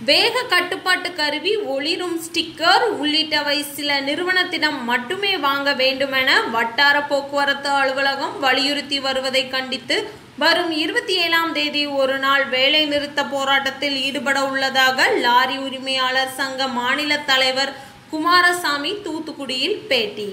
வேக கட்டுப்பாட்டு கருவி ஒளிரும் ஸ்டிக்கர் உள்ளிட்டவை சில நிறுவனத்திடம் மட்டுமே வாங்க வேண்டுமென வட்டார போக்குவரத்து அலுவலகம் வலியுறுத்தி வருவதை கண்டித்து வரும் இருபத்தி ஏழாம் தேதி ஒரு நாள் வேலை நிறுத்த போராட்டத்தில் ஈடுபட உள்ளதாக லாரி உரிமையாளர் சங்க மாநில தலைவர் குமாரசாமி தூத்துக்குடியில் பேட்டி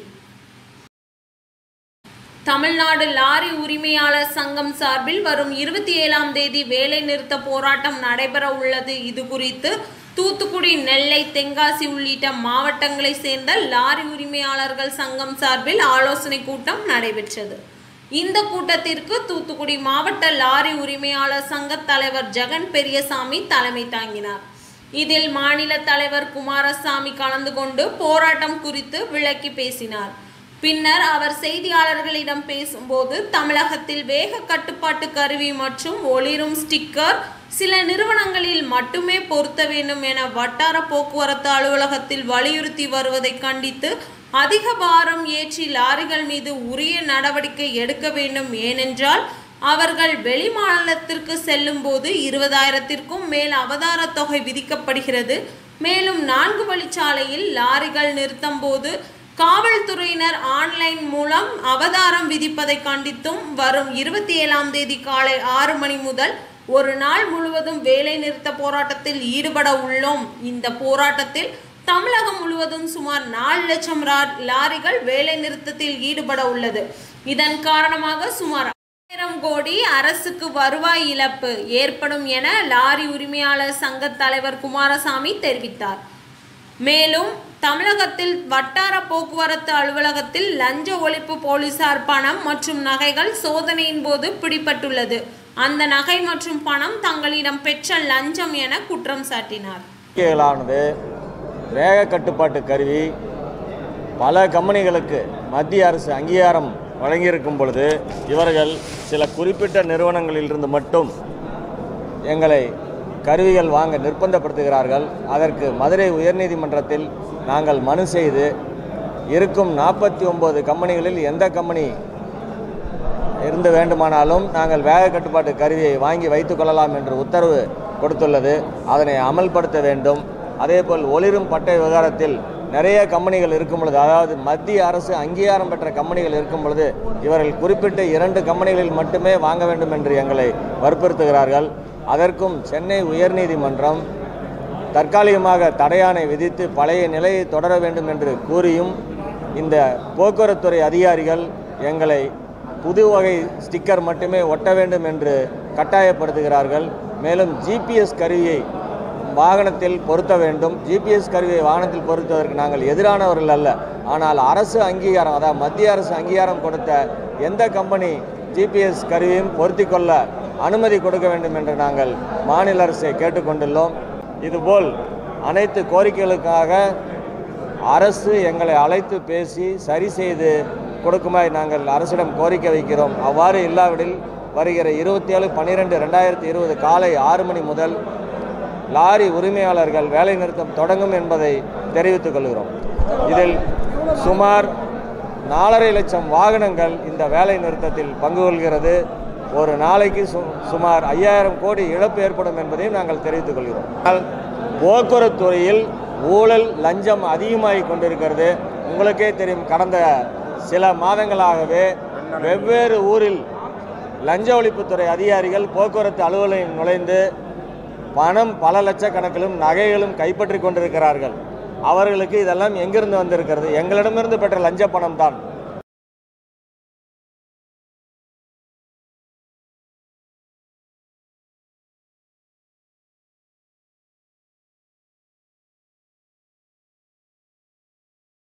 தமிழ்நாடு லாரி உரிமையாளர் சங்கம் சார்பில் வரும் இருபத்தி ஏழாம் தேதி வேலை நிறுத்த போராட்டம் நடைபெற உள்ளது இது குறித்து தூத்துக்குடி நெல்லை தென்காசி உள்ளிட்ட மாவட்டங்களை சேர்ந்த லாரி உரிமையாளர்கள் சங்கம் சார்பில் ஆலோசனை கூட்டம் நடைபெற்றது இந்த கூட்டத்திற்கு தூத்துக்குடி மாவட்ட லாரி உரிமையாளர் சங்க தலைவர் ஜெகன் பெரியசாமி தலைமை தாங்கினார் இதில் மாநில தலைவர் குமாரசாமி கலந்து கொண்டு போராட்டம் குறித்து விளக்கி பேசினார் பின்னர் அவர் செய்தியாளர்களிடம் பேசும்போது தமிழகத்தில் வேக கட்டுப்பாட்டு கருவி மற்றும் ஒளிரும் ஸ்டிக்கர் சில நிறுவனங்களில் மட்டுமே பொருத்த வேண்டும் என வட்டார போக்குவரத்து அலுவலகத்தில் வலியுறுத்தி வருவதை கண்டித்து அதிக பாரம் ஏற்றி லாரிகள் மீது உரிய நடவடிக்கை எடுக்க வேண்டும் ஏனென்றால் அவர்கள் வெளிமாநிலத்திற்கு செல்லும் போது இருபதாயிரத்திற்கும் மேல் அவதார தொகை விதிக்கப்படுகிறது மேலும் நான்கு வழிச்சாலையில் லாரிகள் நிறுத்தும் போது காவல்துறையினர் ஆன்லைன் மூலம் அவதாரம் விதிப்பதை கண்டித்தும் வரும் இருபத்தி ஏழாம் தேதி காலை ஆறு மணி முதல் ஒரு நாள் முழுவதும் வேலை நிறுத்த போராட்டத்தில் ஈடுபட உள்ளோம் இந்த போராட்டத்தில் தமிழகம் முழுவதும் சுமார் நாலு லட்சம் ரா- லாரிகள் வேலை நிறுத்தத்தில் ஈடுபட உள்ளது இதன் காரணமாக சுமார் ஆயிரம் கோடி அரசுக்கு வருவாய் இழப்பு ஏற்படும் என லாரி உரிமையாளர் சங்க தலைவர் குமாரசாமி தெரிவித்தார் மேலும் தமிழகத்தில் வட்டார போக்குவரத்து அலுவலகத்தில் லஞ்ச ஒழிப்பு போலீசார் பணம் மற்றும் நகைகள் சோதனையின் போது பிடிபட்டுள்ளது அந்த நகை மற்றும் பணம் தங்களிடம் பெற்ற லஞ்சம் என குற்றம் சாட்டினார் அறிக்கைகளானது வேக கட்டுப்பாட்டு கருவி பல கம்பெனிகளுக்கு மத்திய அரசு அங்கீகாரம் வழங்கியிருக்கும் பொழுது இவர்கள் சில குறிப்பிட்ட நிறுவனங்களிலிருந்து மட்டும் எங்களை கருவிகள் வாங்க நிர்பந்தப்படுத்துகிறார்கள் அதற்கு மதுரை உயர்நீதிமன்றத்தில் நாங்கள் மனு செய்து இருக்கும் நாற்பத்தி ஒம்பது கம்பெனிகளில் எந்த கம்பெனி இருந்து வேண்டுமானாலும் நாங்கள் வேக கட்டுப்பாட்டு கருவியை வாங்கி வைத்துக் கொள்ளலாம் என்று உத்தரவு கொடுத்துள்ளது அதனை அமல்படுத்த வேண்டும் அதேபோல் ஒளிரும் பட்டை விவகாரத்தில் நிறைய கம்பெனிகள் இருக்கும் பொழுது அதாவது மத்திய அரசு அங்கீகாரம் பெற்ற கம்பெனிகள் இருக்கும் பொழுது இவர்கள் குறிப்பிட்ட இரண்டு கம்பெனிகளில் மட்டுமே வாங்க வேண்டும் என்று எங்களை வற்புறுத்துகிறார்கள் அதற்கும் சென்னை உயர்நீதிமன்றம் தற்காலிகமாக தடையாணை விதித்து பழைய நிலையை தொடர வேண்டும் என்று கூறியும் இந்த போக்குவரத்துறை அதிகாரிகள் எங்களை புது வகை ஸ்டிக்கர் மட்டுமே ஒட்ட வேண்டும் என்று கட்டாயப்படுத்துகிறார்கள் மேலும் ஜிபிஎஸ் கருவியை வாகனத்தில் பொருத்த வேண்டும் ஜிபிஎஸ் கருவியை வாகனத்தில் பொருத்துவதற்கு நாங்கள் எதிரானவர்கள் அல்ல ஆனால் அரசு அங்கீகாரம் அதாவது மத்திய அரசு அங்கீகாரம் கொடுத்த எந்த கம்பெனி ஜிபிஎஸ் கருவியும் பொருத்தி கொள்ள அனுமதி கொடுக்க வேண்டும் என்று நாங்கள் மாநில அரசை கேட்டுக்கொண்டுள்ளோம் இதுபோல் அனைத்து கோரிக்கைகளுக்காக அரசு எங்களை அழைத்து பேசி சரி செய்து கொடுக்குமாய் நாங்கள் அரசிடம் கோரிக்கை வைக்கிறோம் அவ்வாறு இல்லாவிடில் வருகிற இருபத்தி ஏழு பன்னிரெண்டு ரெண்டாயிரத்தி இருபது காலை ஆறு மணி முதல் லாரி உரிமையாளர்கள் வேலைநிறுத்தம் தொடங்கும் என்பதை தெரிவித்துக் கொள்கிறோம் இதில் சுமார் நாலரை லட்சம் வாகனங்கள் இந்த வேலை நிறுத்தத்தில் பங்கு கொள்கிறது ஒரு நாளைக்கு சு சுமார் ஐயாயிரம் கோடி இழப்பு ஏற்படும் என்பதையும் நாங்கள் தெரிவித்துக் கொள்கிறோம் ஆனால் போக்குவரத்து துறையில் ஊழல் லஞ்சம் அதிகமாகி கொண்டிருக்கிறது உங்களுக்கே தெரியும் கடந்த சில மாதங்களாகவே வெவ்வேறு ஊரில் லஞ்ச ஒழிப்புத்துறை அதிகாரிகள் போக்குவரத்து அலுவலகம் நுழைந்து பணம் பல லட்சக்கணக்கிலும் நகைகளும் கைப்பற்றி கொண்டிருக்கிறார்கள் அவர்களுக்கு இதெல்லாம் எங்கிருந்து வந்திருக்கிறது எங்களிடமிருந்து பெற்ற லஞ்ச பணம் தான்